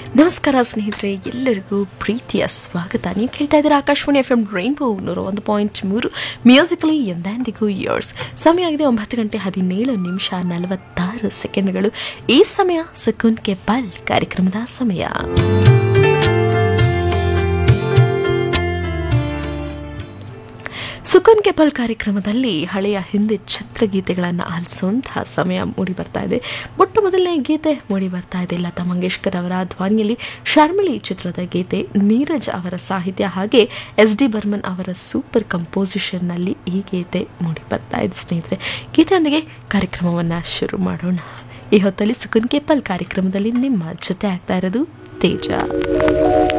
ನಮಸ್ಕಾರ ಸ್ನೇಹಿತರೆ ಎಲ್ಲರಿಗೂ ಪ್ರೀತಿಯ ಸ್ವಾಗತ ನೀವು ಕೇಳ್ತಾ ಇದ್ದೀರಾ ಆಕಾಶವಾಣಿ ಎಫ್ ಎಂ ರೈನ್ಬೋ ನೂರ ಒಂದು ಪಾಯಿಂಟ್ ಮೂರು ಮ್ಯೂಸಿಕಲಿ ಎಂದೆಂದಿಗೂ ಇಯರ್ಸ್ ಸಮಯ ಆಗಿದೆ ಒಂಬತ್ತು ಗಂಟೆ ಹದಿನೇಳು ನಿಮಿಷ ನಲವತ್ತಾರು ಸೆಕೆಂಡ್ಗಳು ಈ ಸಮಯ ಸುಕುನ್ ಕೆ ಪಲ್ ಕಾರ್ಯಕ್ರಮದ ಸಮಯ ಸುಕನ್ ಕೆಪಲ್ ಕಾರ್ಯಕ್ರಮದಲ್ಲಿ ಹಳೆಯ ಹಿಂದಿ ಚಿತ್ರಗೀತೆಗಳನ್ನು ಆಲಿಸುವಂತಹ ಸಮಯ ಮೂಡಿ ಬರ್ತಾ ಇದೆ ಮೊಟ್ಟ ಮೊದಲನೇ ಗೀತೆ ಮೂಡಿ ಬರ್ತಾ ಇದೆ ಲತಾ ಮಂಗೇಶ್ಕರ್ ಅವರ ಧ್ವನಿಯಲ್ಲಿ ಶರ್ಮಿಳಿ ಚಿತ್ರದ ಗೀತೆ ನೀರಜ್ ಅವರ ಸಾಹಿತ್ಯ ಹಾಗೆ ಎಸ್ ಡಿ ಬರ್ಮನ್ ಅವರ ಸೂಪರ್ ಕಂಪೋಸಿಷನ್ನಲ್ಲಿ ಈ ಗೀತೆ ಮೂಡಿ ಬರ್ತಾ ಇದೆ ಸ್ನೇಹಿತರೆ ಗೀತೆಯೊಂದಿಗೆ ಕಾರ್ಯಕ್ರಮವನ್ನು ಶುರು ಮಾಡೋಣ ಈ ಹೊತ್ತಲ್ಲಿ ಸುಕನ್ ಕೆಪಲ್ ಕಾರ್ಯಕ್ರಮದಲ್ಲಿ ನಿಮ್ಮ ಜೊತೆ ಆಗ್ತಾ ಇರೋದು ತೇಜ